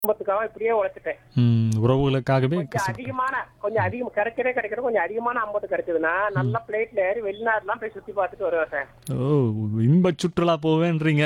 குடும்பத்துக்காக இப்படியே உழைச்சிட்டேன் ம், உறவுகளுக்காகவே கொஞ்சம் கஷ்டம். அதிகமான கொஞ்சம் அதிகம் கிடைக்கிறே கிடைக்கிற கொஞ்சம் அதிகமான அமௌண்ட் கிடைச்சதுன்னா நல்ல பிளேட்ல ஏறி வெளிநாடுலாம் போய் சுத்தி பார்த்துட்டு வருவேன் சார் ஓ இன்ப சுற்றுலா போவேன்றீங்க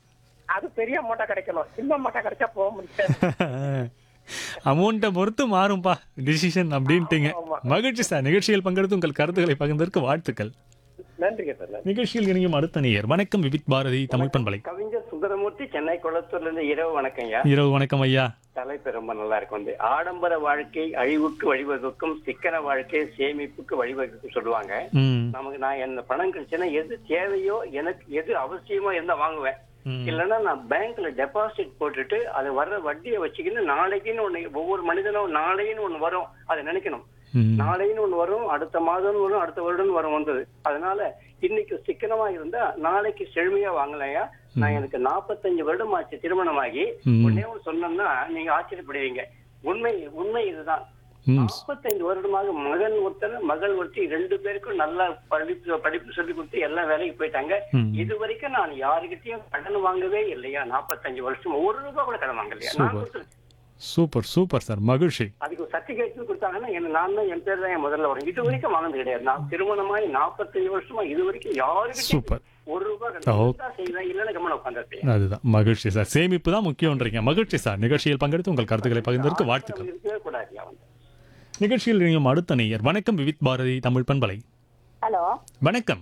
அது பெரிய அமௌண்டா கிடைக்கணும் சின்ன அமௌண்டா கிடைச்சா போக முடியாது அமௌண்ட்டை பொறுத்து மாறும்பா டிசிஷன் அப்படின்ட்டீங்க ஆமா. மகிழ்ச்சி சார் நிகழ்ச்சியில் பங்கெடுத்து உங்கள் கருத்துக்களை பகிர்ந்ததற்கு வாழ்த்துக்கள் நன்றிங்க சார் நன்றி நிகழ்ச்சியில் இணையும் அடுத்த நேயர் வணக்கம் விவித் பாரதி தமிழ் பண்பலை கவிஞர் சுந்தரமூர்த்தி சென்னை குளத்தூர்ல இருந்து இரவு வணக்கம்யா இரவு வணக்கம் ஐயா தலைப்பு ரொம்ப நல்லா இருக்கும் வந்து ஆடம்பர வாழ்க்கை அழிவுக்கு வழிவகுக்கும் சிக்கன வாழ்க்கை சேமிப்புக்கு வழிவகுக்கும் சொல்லுவாங்க ம் நமக்கு நான் என்ன பணம் கிடைச்சுன்னா எது தேவையோ எனக்கு எது அவசியமோ இருந்தா வாங்குவேன் ம். இல்லைன்னா நான் பேங்க்ல டெபாசிட் போட்டுட்டு அது வர்ற வட்டியை வச்சுக்கின்னு நாளைக்குன்னு ஒண்ணு ஒவ்வொரு மனிதனும் நாளைன்னு ஒண்ணு வரும் அதை நினைக்கணும் ம். நாளைன்னு ஒண்ணு வரும் அடுத்த மாதம் வரும் அடுத்த வருடம் வரும் வந்தது அதனால இன்னைக்கு சிக்கனமா இருந்தா நாளைக்கு செழுமையா வாங்கலையா நான் எனக்கு 45 வருடம் ஆச்சு திருமணமாகி ம். ஒன்னே ஒண்ணு சொன்னோம்னா நீங்க ஆச்சரியப்படுவீங்க உண்மை உண்மை இதுதான் ம். 45 வருடமாக மகன் ஒருத்தர் மகள் ஒருத்தி ரெண்டு பேருக்கும் நல்லா படிப்பு படிப்பு சொல்லி கொடுத்து எல்லா வேலைக்கு போயிட்டாங்க ம். இது வரைக்கும் நான் யாருக்கிட்டையும் கடன் வாங்கவே இல்லையா 45 வருஷம் ஒரு ரூபாய் கூட கடன் வாங்கலையா நான் சூப்பர். கொடுத்துருக்கேன். சூப்பர் சூப்பர் சார் மகிழ்ச்சி அதுக்கு சர்டிபிகேட் கொடுத்தாங்கன்னா என்ன நான் தான் என் பேர் தான் என் முதல்ல வரும் இது வரைக்கும் வாங்கினது கிடையாது நான் திருமணமாயி 45 வருஷமா இது வரைக்கும் யாருக்கிட்டையும் சூப்பர் ஒரு ரூபாய் ஓ. கடன் தான் செய்வேன் இல்லைன்னா கம்மன உட்காந்துருப்பேன் அதுதான் மகிழ்ச்சி சார் சேமிப்பு தான் முக்கியம்ன்றீங்க மகிழ்ச்சி சார் நிகழ்ச்சியில் பங்கெடுத்து உங்கள் கருத்துக்களை பகிர்ந்ததற்கு வாழ்த்துக்கள் இருக்கவே கூடாது அவன் நிகழ்ச்சியில் இணையும் அடுத்த நேயர் வணக்கம் விவித் பாரதி தமிழ் பண்பலை ஹலோ வணக்கம்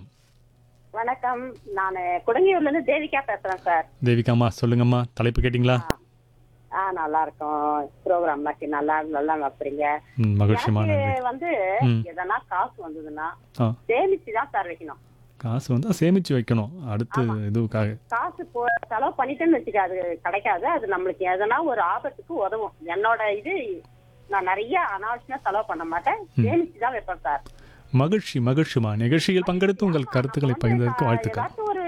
வணக்கம் நான் குடங்கியூர்ல இருந்து தேவிகா பேசுறேன் சார் தேவிகாமா சொல்லுங்கம்மா தலைப்பு கேட்டிங்களா ஆ நல்லா இருக்கும் ப்ரோக்ராம் மாதிரி நல்லா நல்லா வைப்பீங்க ம், மகிழ்ச்சிமா எனக்கு நன்றி வந்து ம். எதனா காசு வந்ததுன்னா ஆ சேமிச்சு தான் சார் வைக்கணும் காசு வந்து சேமிச்சு வைக்கணும் அடுத்து இதுக்காக காசு போ செலவு பண்ணிட்டேன்னு வச்சுக்க அது கிடைக்காது அது நம்மளுக்கு எதனா ஒரு ஆபத்துக்கு உதவும் என்னோட இது நான் நிறைய அனாவசியமா செலவு பண்ண மாட்டேன் சேமிச்சு தான் வைப்பேன் சார் மகிழ்ச்சி மகிழ்ச்சிமா நிகழ்ச்சியில் பங்கெடுத்து உங்கள் கருத்துக்களை பகிர்ந்ததற்கு வாழ்த்துக்கள் ஏதாச்சும் ஒரு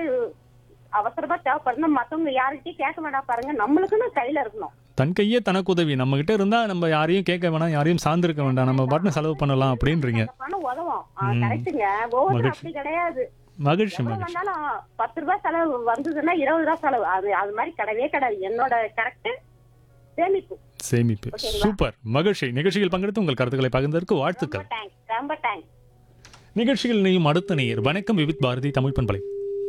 அவசரமா தேவைப்படணும் மத்தவங்க யாருக்கிட்டையும் கேட்க வேண்டாம் பாருங்க நம்மளுக்குன்னு கையில இருக்கணும் தன் கையே தனக்கு உதவி நம்ம கிட்ட இருந்தா நம்ம யாரையும் கேட்க வேணாம் யாரையும் சார்ந்திருக்க வேண்டாம் நம்ம பாட்டு செலவு பண்ணலாம் அப்படின்றீங்க அந்த பணம் உதவும் ம். கரெக்டுங்க ஒவ்வொரு மகிழ்ச்சி. அப்படி கிடையாது மகிழ்ச்சி எவ்வளவு மகிழ்ச்சி வந்தாலும் பத்து ரூபாய் செலவு வந்ததுன்னா இருபது ரூபாய் செலவு அது அது மாதிரி கிடையவே கிடையாது என்னோட கரெக்ட் சேமிப்பு சேமிப்பு சூப்பர் மகிழ்ச்சி நிகழ்ச்சியில் பங்கெடுத்து உங்கள் கருத்துக்களை பகிர்ந்ததற்கு ரொம்ப வாழ்த்துக்கள் தேங்க்ஸ் ரொம்ப தேங்க்ஸ் நிகழ்ச்சியில் இணையும் அடுத்த நேயர் வணக்கம் விவித் பாரதி தமிழ் பண்பலை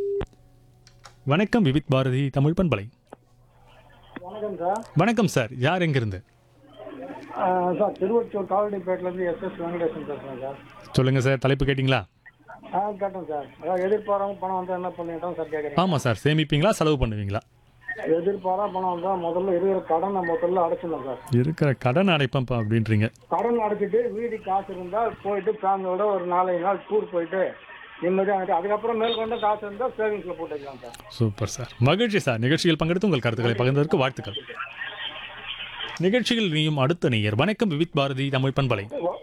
வணக்கம் விவித் பாரதி தமிழ் பண்பலை வணக்கம் சார் வணக்கம் சார் யார் எங்கிருந்து ஆ, சார் திருவொற்றூர் காவடிப்பேட்டிலேருந்து எஸ்எஸ் வெங்கடேசன் பேசுகிறேன் சார் சொல்லுங்க சார் தலைப்பு கேட்டிங்களா ஆ கேட்டேன் சார் அதான் எதிர்பாராம பணம் வந்தால் என்ன பண்ணிட்டோம் சார் கேட்குறீங்க ஆமாம் சார் சேமிப்பீங்களா செலவு பண்ணுவீங்களா எதிர்பாரா பணம் வந்தால் முதல்ல இருக்கிற கடனை முதல்ல அடைச்சிடணும் சார் இருக்கிற கடன் அடைப்பேன்ப்பா அப்படின்றீங்க கடன் அடைச்சிட்டு மீதி காசு இருந்தால் போயிட்டு ஃபேமிலியோட ஒரு நாலஞ்சு நாள் டூர் போயிட்டு நிம்மதியாக அதுக்கப்புறம் மேற்கொண்டு காசு இருந்தால் சேவிங்ஸில் போட்டு வைக்கலாம் சார் சூப்பர் சார் மகிழ்ச்சி சார் நிகழ்ச்சியில் பங்கெடுத்து உங்கள் கருத்துக்களை பகிர்ந்ததற்கு வாழ்த்துக்கள் நிகழ்ச்சியில் நீயும் அடுத்த நேயர் வணக்கம் விவித் பாரதி தமிழ் பண்பலை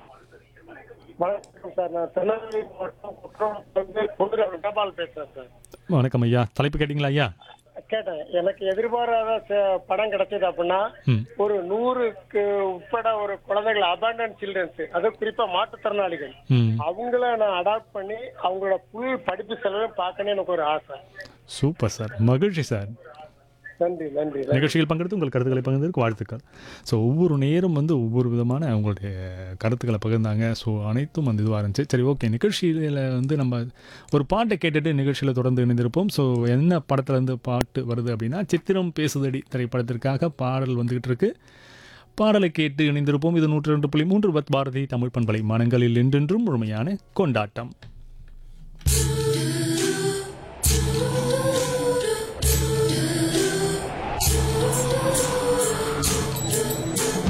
வணக்கம் சார் நான் திருநெல்வேலி மாவட்டம் குற்றம் பொதுநல தபால் பேசுகிறேன் சார் வணக்கம் ஐயா தலைப்பு கேட்டிங்களா ஐயா கேட்டேன் எனக்கு எதிர்பாராத ச- படம் கிடைச்சது அப்படின்னா ம் ஒரு நூறுக்கு உட்பட ஒரு குழந்தைகள் அபாண்டன் சில்ட்ரன்ஸ் அது குறிப்பா மாற்றுத்திறனாளிகள் ம் அவங்கள நான் அடாப்ட் பண்ணி அவங்களோட புல் படிப்பு செலவை பார்க்கணும் எனக்கு ஒரு ஆசை சூப்பர் சார் மகிழ்ச்சி சார் நன்றி நன்றி நிகழ்ச்சியில் பங்கெடுத்து உங்கள் கருத்துக்களை பகிர்ந்ததற்கு வாழ்த்துக்கள் ஸோ ஒவ்வொரு நேரம் வந்து ஒவ்வொரு விதமான உங்களுடைய கருத்துக்களை பகிர்ந்தாங்க ஸோ அனைத்தும் வந்து இதுவாக இருந்துச்சு சரி ஓகே நிகழ்ச்சியில் வந்து நம்ம ஒரு பாட்டை கேட்டுட்டு நிகழ்ச்சியில் தொடர்ந்து இணைந்திருப்போம் ஸோ என்ன படத்துலேருந்து பாட்டு வருது அப்படின்னா சித்திரம் பேசுதடி திரைப்படத்திற்காக பாடல் வந்துகிட்டு இருக்கு பாடலை கேட்டு இணைந்திருப்போம் இது நூற்றி ரெண்டு புள்ளி மூன்று பத் பாரதி தமிழ் பண்பலை மனங்களில் என்றென்றும் முழுமையான கொண்டாட்டம்